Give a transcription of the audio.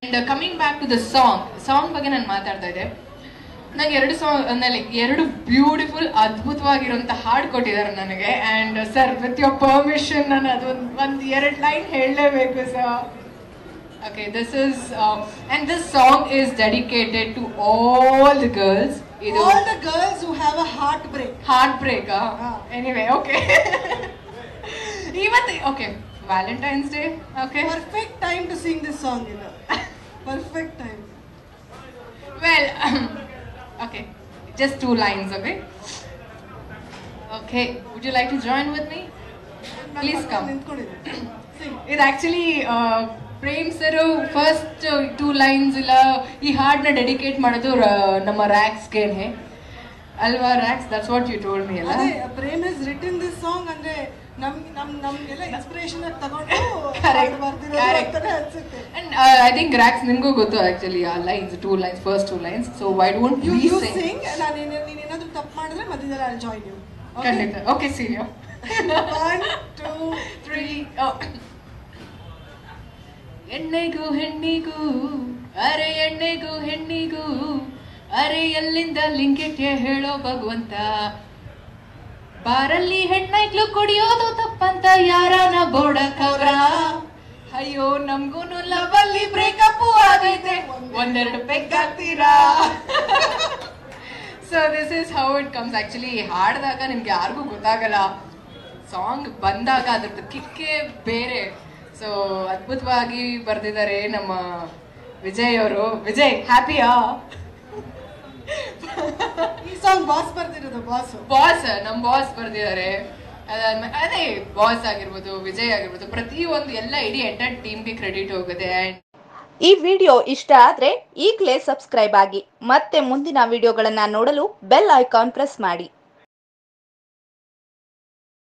And coming back to the song song ಬಗ್ಗೆ ನಾನು ಮಾತಾಡ್ತಾ ಇದ್ದೆ ನಂಗೆ ಎರಡು ಸಾಂಗ್ ಲೈಕ್ ಎರಡು ಬ್ಯೂಟಿಫುಲ್ ಅದ್ಭುತವಾಗಿರುವಂತ ಹಾಡು ಕೊಟ್ಟಿದ್ದಾರೆ ನನಗೆ and sir with your permission ನಾನು ಅದೊಂದು ಒಂದು ಎರಡು ಲೈನ್ ಹೇಳಲೇಬೇಕು sir okay this is and this song is dedicated to all the girls ಇದು All the girls who have a heartbreak. Heartbreak ಹಾ. ಎನಿವೆ ಓಕೆ ಇವತ್ತು okay Valentine's Day okay Perfect time to sing this song, you know. Perfect time. Well, okay, just two lines, okay? Okay, would you like to join with me? Please come. ನಿಂತ್ಕೊಂಡಿದ್ದೀನಿ. Sing. ಇದು actually Prem sir first two lines ಇಲ್ಲ ಈ ಹಾಡನ್ನ dedicate ಮಾಡೋದು ರ- ನಮ್ಮ ರ್ಯಾಕ್ಸ್ಗೆನೆ ಅಲ್ವಾ ರ್ಯಾಕ್ಸ್ that's what you told me ಅಲ್ಲ ಅದೇ ಪ್ರೇಮ್ ಹಸ್ ರಿಟನ್ ದಿಸ್ ಸಾಂಗ್ ಅಂದ್ರೆ ನಮ್ ನಮ್ ನಮ್ಗೆಲ್ಲ ಇನ್ಸ್ಪಿರೇಷನ್ ಆಗಿ ತಗೊಂಡು Correct. ಬರ್ದಿರೋದು Correct. ಅಂತಾನೆ ಅನ್ಸುತ್ತೆ ಅಂಡ್ ಐ ಥಿಂಕ್ ರ್ಯಾಕ್ಸ್ ನಿಮಗೂ ಗೊತ್ತು ಆಕ್ಚುಲಿ ಆ lines two lines first two lines so why don't you we you sing sing ನಾನು ನೀನು ಏನಾದ್ರೂ ತಪ್ಪು ಮಾಡಿದ್ರೆ ಮಧ್ಯದಲ್ಲಿ ಐ ಜಾಯ್ನ್ ಯು ಖಂಡಿತ okay see you one two three ಎಣ್ಣೆಗೂ ಹೆಣ್ಣಿಗೂ ಅರೆ ಎಣ್ಣೆಗೂ ಹೆಣ್ಣಿಗೂ ಅರೆ ಎಲ್ಲಿಂದ ಲಿಂಕೆಟ್ಯ ಹೇಳೋ ಭಗವಂತ ಬಾರಲ್ಲಿ ಹೆಣ್ಣೈಕ್ಳು ಕುಡಿಯೋದು ತಪ್ಪಂತ ಯಾರನ ಬೋಡಕವ್ರ ಅಯ್ಯೋ ನಮ್ಗೂನು ಲವಲ್ಲಿ ಬ್ರೇಕಪ್ ಆಗೈತೆ ಒಂದೆರಡು ಪೆಗ್ ಹಾಕ್ತೀರಾ so this is how it comes actually ಹಾಡಿದಾಗ ನಿಮ್ಗೆ ಯಾರಿಗೂ ಗೊತ್ತಾಗಲ್ಲ ಸಾಂಗ್ ಬಂದಾಗ ಅದ್ರದ್ದು ಕಿಕ್ಕೇ ಬೇರೆ ಸೊ ಅದ್ಭುತವಾಗಿ ಬರ್ದಿದ್ದಾರೆ ನಮ್ಮ ವಿಜಯ್ ಅವರು ವಿಜಯ್ ಹ್ಯಾಪಿಯಾ ಈ ಸಾಂಗ್ ಬಾಸ್ ಬರ್ದಿರೋದು ಬಾಸ್ ಬಾಸ್ ನಮ್ ಬಾಸ್ ಬರ್ದಿದ್ದಾರೆ ಅದಾದ್ಮೇಲೆ ಅದೇ ಬಾಸ್ ಆಗಿರ್ಬೋದು ವಿಜಯ್ ಆಗಿರ್ಬೋದು ಪ್ರತಿ ಒಂದು ಎಲ್ಲ ಇಡೀ ಎಂಟರ್ ಟೀಮ್ಗೆ ಕ್ರೆಡಿಟ್ ಹೋಗುತ್ತೆ ಅಂಡ್ ಈ ವಿಡಿಯೋ ಇಷ್ಟ ಆದರೆ ಈಗಲೇ ಸಬ್ಸ್ಕ್ರೈಬ್ ಆಗಿ ಮತ್ತೆ ಮುಂದಿನ ವಿಡಿಯೋಗಳನ್ನು ನೋಡಲು ಬೆಲ್ ಐಕಾನ್ ಪ್ರೆಸ್ ಮಾಡಿ